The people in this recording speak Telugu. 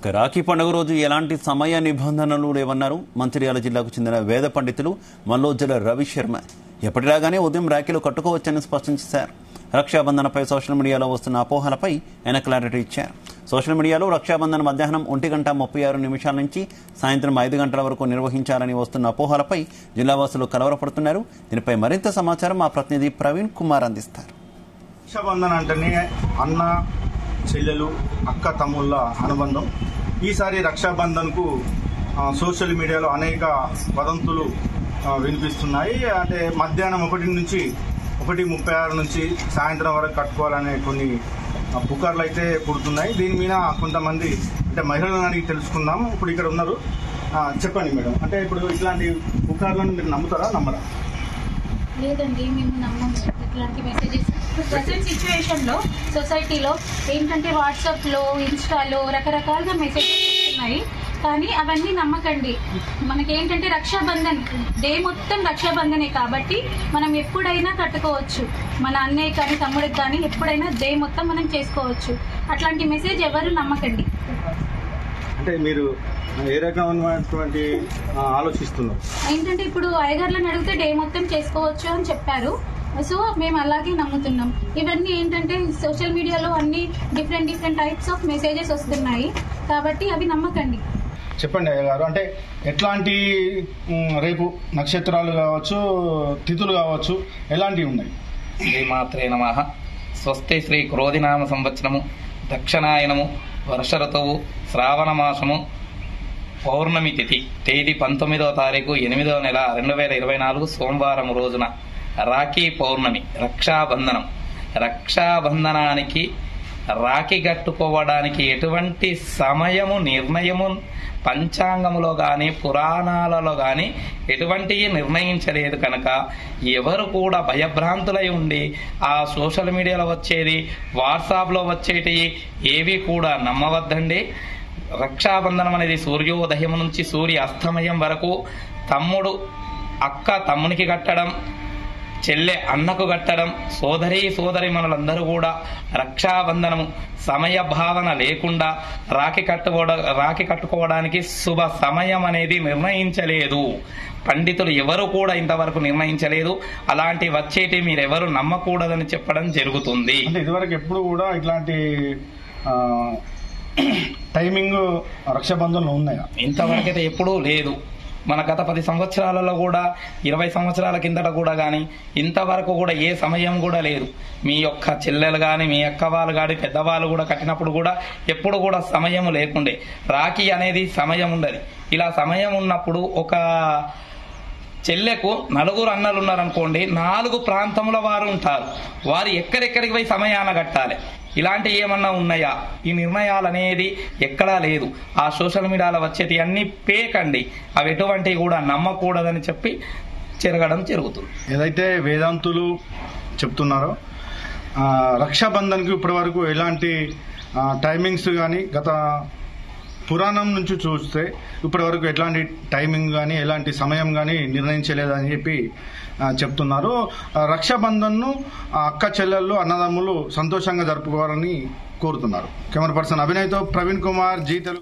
ఇక రాఖీ పండుగ రోజు ఎలాంటి సమయ నిబంధనలు లేవన్నారు మంచిర్యాల జిల్లాకు చెందిన వేద పండితులు మల్లోజ్జల రవి శర్మ ఎప్పటిలాగానే ఉదయం రాఖీలు కట్టుకోవచ్చని స్పష్టం చేశారు రక్షాబంధనపై సోషల్ మీడియాలో వస్తున్న అపోహలపై ఆయన క్లారిటీ ఇచ్చారు సోషల్ మీడియాలో రక్షాబంధన్ మధ్యాహ్నం ఒంటి గంట ముప్పై ఆరు నిమిషాల నుంచి సాయంత్రం ఐదు గంటల వరకు నిర్వహించాలని వస్తున్న అపోహలపై జిల్లావాసులు కలవరపడుతున్నారు దీనిపై మరింత సమాచారం మా ప్రతినిధి ప్రవీణ్ కుమార్ అందిస్తారు రక్షాబంధన్ అంటేనే అన్న చెల్లెలు అక్క తమ్ముళ్ళ అనుబంధం ఈసారి రక్షాబంధన్కు ఆ, సోషల్ మీడియాలో అనేక వదంతులు ఆ, వినిపిస్తున్నాయి అంటే మధ్యాహ్నం ఒకటి నుంచి ఒకటి ముప్పై ఆరు నుంచి సాయంత్రం వరకు కట్టుకోవాలనే కొన్ని ఆ, పుకార్లు అయితే పుడుతున్నాయి దీని మీద కొంతమంది అంటే మహిళలను అడిగి తెలుసుకుందాం ఇప్పుడు ఇక్కడ ఉన్నారు ఆ, చెప్పండి మేడం అంటే ఇప్పుడు ఇట్లాంటి పుకార్లను మీరు నమ్ముతారా నమ్మరా లేదండి మేము నమ్మము ఇట్లాంటి మెసేజెస్ ఇప్పుడు ప్రజెంట్ సిచ్యువేషన్ లో సొసైటీలో ఏంటంటే వాట్సాప్ లో ఇన్స్టాలో రకరకాలుగా మెసేజెస్ వస్తున్నాయి కానీ అవన్నీ నమ్మకండి మనకేంటంటే రక్షాబంధన్ డే మొత్తం రక్షాబంధనే కాబట్టి మనం ఎప్పుడైనా కట్టుకోవచ్చు మన అన్నయ్య కానీ తమ్ముడికి కానీ ఎప్పుడైనా డే మొత్తం మనం చేసుకోవచ్చు అట్లాంటి మెసేజ్ ఎవరు నమ్మకండి అంటే మీరు ఏ రకమైనటువంటి ఆ, ఆలోచిస్తున్నారు ఏంటంటే ఇప్పుడు అయ్యగారులను అడిగితే డే మొత్తం చేసుకోవచ్చు అని చెప్పారు సో మేము అలాగే నమ్ముతున్నాం ఇవన్నీ ఏంటంటే సోషల్ మీడియాలో అన్ని different different types of messages వస్తున్నాయి కాబట్టి అవి నమ్మకండి చెప్పండి అయ్య గారు అంటే ఎట్లాంటి ఉమ్, రేపు నక్షత్రాలు కావచ్చు తిథులు కావచ్చు ఎలాంటివి ఉన్నాయి శ్రీమాత్రే నమ స్వస్తి శ్రీ క్రోధినామ సంవత్సరము దక్షిణాయనము వర్ష ఋతువు శ్రావణ మాసము పౌర్ణమి తిథి తేదీ పంతొమ్మిదవ తారీఖు ఎనిమిదవ నెల రెండు వేల ఇరవై నాలుగు సోమవారం రోజున రాఖీ పౌర్ణమి రక్షాబంధనం రక్షాబంధనానికి రాఖీ కట్టుకోవడానికి ఎటువంటి సమయము నిర్ణయము పంచాంగములో గాని పురాణాలలో గాని ఎటువంటి నిర్ణయించలేదు కనుక ఎవరు కూడా భయభ్రాంతులై ఉండి ఆ సోషల్ మీడియాలో వచ్చేది వాట్సాప్లో వచ్చేటి ఏవి కూడా నమ్మవద్దండి రక్షాబంధనం అనేది సూర్యోదయం నుంచి సూర్య అస్తమయం వరకు తమ్ముడు అక్క తమ్మునికి కట్టడం చెల్లె అన్నకు కట్టడం సోదరి సోదరి మనులందరూ కూడా రక్షాబంధనము సమయ భావన లేకుండా రాఖీ కట్టుకోవడ రాఖీ కట్టుకోవడానికి శుభ సమయం అనేది నిర్ణయించలేదు పండితులు ఎవరు కూడా ఇంతవరకు నిర్ణయించలేదు అలాంటి వచ్చేటి మీరెవరు నమ్మకూడదని చెప్పడం జరుగుతుంది అంటే ఇదివరకు ఎప్పుడు కూడా ఇట్లాంటి ఆ, టైమింగ్ రక్షాబంధంలో ఉన్నాయా ఇంతవరకైతే ఎప్పుడూ లేదు మన గత పది సంవత్సరాలలో కూడా ఇరవై సంవత్సరాల కిందట కూడా కానీ ఇంతవరకు కూడా ఏ సమయం కూడా లేదు మీ యొక్క చెల్లెలు కానీ మీ అక్క వాళ్ళు కానీ పెద్దవాళ్ళు కూడా కట్టినప్పుడు కూడా ఎప్పుడు కూడా సమయం లేకుండే రాఖీ అనేది సమయం ఉండదు ఇలా సమయం ఉన్నప్పుడు ఒక చెల్లెకు నలుగురు అన్నలు ఉన్నారనుకోండి నాలుగు ప్రాంతముల వారు ఉంటారు వారు ఎక్కడెక్కడికి పోయి సమయాన కట్టాలి ఇలాంటి ఏమన్నా ఉన్నాయా ఈ నిర్ణయాలు అనేది ఎక్కడా లేదు ఆ సోషల్ మీడియాలో వచ్చేటి అన్ని పేకండి అవి ఎటువంటివి కూడా నమ్మకూడదని చెప్పి జరగడం జరుగుతుంది ఏదైతే వేదాంతులు చెప్తున్నారో ఆ, రక్షాబంధన్కి ఇప్పటి వరకు ఎలాంటి ఆ, టైమింగ్స్ కానీ గత పురాణం నుంచి చూస్తే ఇప్పటి వరకు ఎట్లాంటి టైమింగ్ కానీ ఎలాంటి సమయం కానీ నిర్ణయించలేదని చెప్పి ఆ, చెప్తున్నారు ఆ, రక్షాబంధన్ను ఆ, అక్క చెల్లెళ్ళు అన్నదమ్ములు సంతోషంగా జరుపుకోవాలని కోరుతున్నారు కెమెరా పర్సన్ అభినయ్తో ప్రవీణ్ కుమార్ జీ తెలుగు